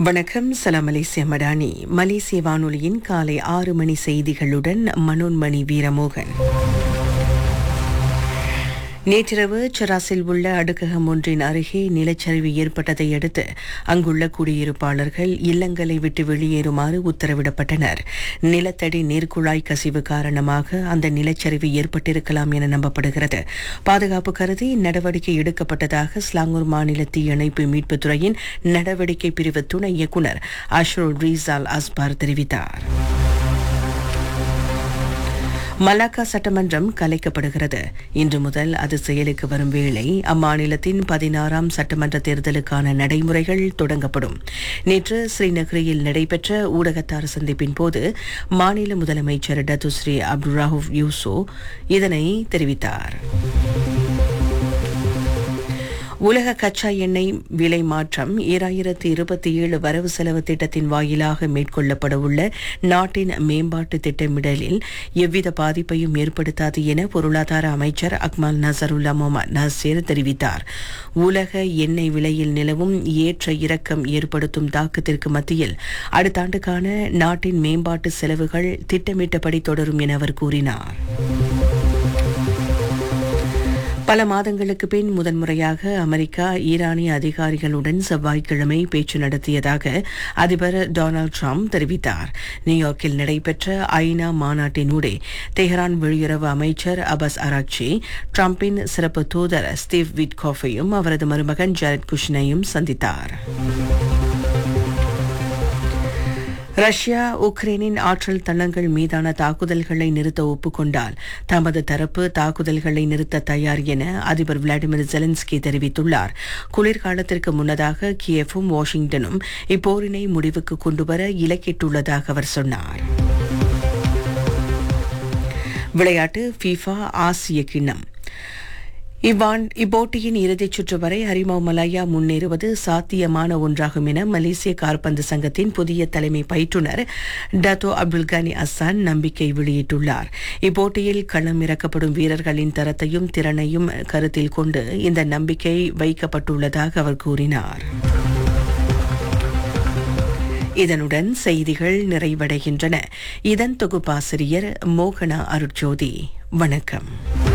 வணக்கம் சலாம் மலேசிய மடானி மலேசிய வானொலியின் காலை ஆறு மணி செய்திகளுடன் மனோன்மணி வீரமோகன் நேற்றிரவு சராசில் உள்ள அடுக்ககம் ஒன்றின் அருகே நிலச்சரிவு ஏற்பட்டதை அடுத்து அங்குள்ள குடியிருப்பாளர்கள் இல்லங்களை விட்டு வெளியேறுமாறு உத்தரவிடப்பட்டனர் நிலத்தடி நீர்க்குழாய் கசிவு காரணமாக அந்த நிலச்சரிவு ஏற்பட்டிருக்கலாம் என நம்பப்படுகிறது பாதுகாப்பு கருதி நடவடிக்கை எடுக்கப்பட்டதாக ஸ்லாங்கூர் மாநில தீயணைப்பு மீட்புத் துறையின் நடவடிக்கை பிரிவு துணை இயக்குநர் அஷ்ரோல் ரீசால் அஸ்பார் தெரிவித்தார் மலாக்கா சட்டமன்றம் கலைக்கப்படுகிறது இன்று முதல் அது செயலுக்கு வரும் வேளை அம்மாநிலத்தின் பதினாறாம் சட்டமன்ற தேர்தலுக்கான நடைமுறைகள் தொடங்கப்படும் நேற்று ஸ்ரீநகரியில் நடைபெற்ற ஊடகத்தார் சந்திப்பின் போது மாநில முதலமைச்சர் டத்துஸ்ரீ அப்துல் ராஹூப் யூசோ இதனை தெரிவித்தார் உலக கச்சா எண்ணெய் விலை மாற்றம் ஈராயிரத்து இருபத்தி ஏழு வரவு செலவு திட்டத்தின் வாயிலாக மேற்கொள்ளப்பட உள்ள நாட்டின் மேம்பாட்டு திட்டமிடலில் எவ்வித பாதிப்பையும் ஏற்படுத்தாது என பொருளாதார அமைச்சர் அக்மல் நசருல்லா முகமது நசீர் தெரிவித்தார் உலக எண்ணெய் விலையில் நிலவும் ஏற்ற இறக்கம் ஏற்படுத்தும் தாக்கத்திற்கு மத்தியில் அடுத்த ஆண்டுக்கான நாட்டின் மேம்பாட்டு செலவுகள் திட்டமிட்டபடி தொடரும் என அவர் கூறினார் பல மாதங்களுக்கு பின் முதன்முறையாக அமெரிக்கா ஈரானிய அதிகாரிகளுடன் செவ்வாய்க்கிழமை பேச்சு நடத்தியதாக அதிபர் டொனால்டு ட்ரம்ப் தெரிவித்தார் நியூயார்க்கில் நடைபெற்ற ஐநா மாநாட்டினூடே தெஹ்ரான் வெளியுறவு அமைச்சர் அபஸ் அராக்சி ட்ரம்பின் சிறப்பு தூதர் ஸ்டீவ் விட்காஃபையும் அவரது மருமகன் ஜரட் குஷ்னையும் சந்தித்தார் ரஷ்யா உக்ரைனின் ஆற்றல் தளங்கள் மீதான தாக்குதல்களை நிறுத்த ஒப்புக்கொண்டால் தமது தரப்பு தாக்குதல்களை நிறுத்த தயார் என அதிபர் விளாடிமிர் ஜெலன்ஸ்கி தெரிவித்துள்ளார் குளிர்காலத்திற்கு முன்னதாக கியேவும் வாஷிங்டனும் இப்போரினை முடிவுக்கு கொண்டுவர இலக்கிட்டுள்ளதாக அவர் சொன்னார் விளையாட்டு ஃபீஃபா ஆசிய கிண்ணம் இவ்வாண் இப்போட்டியின் இறுதிச் சுற்று வரை ஹரிமோ மலாயா முன்னேறுவது சாத்தியமான ஒன்றாகும் என மலேசிய கார்பந்து சங்கத்தின் புதிய தலைமை பயிற்றுனர் டத்தோ அப்துல் கனி அசான் நம்பிக்கை வெளியிட்டுள்ளார் இப்போட்டியில் களம் இறக்கப்படும் வீரர்களின் தரத்தையும் திறனையும் கருத்தில் கொண்டு இந்த நம்பிக்கை வைக்கப்பட்டுள்ளதாக அவர் கூறினார் இதனுடன் செய்திகள் நிறைவடைகின்றன இதன் தொகுப்பாசிரியர் மோகனா அருட்ஜோதி வணக்கம்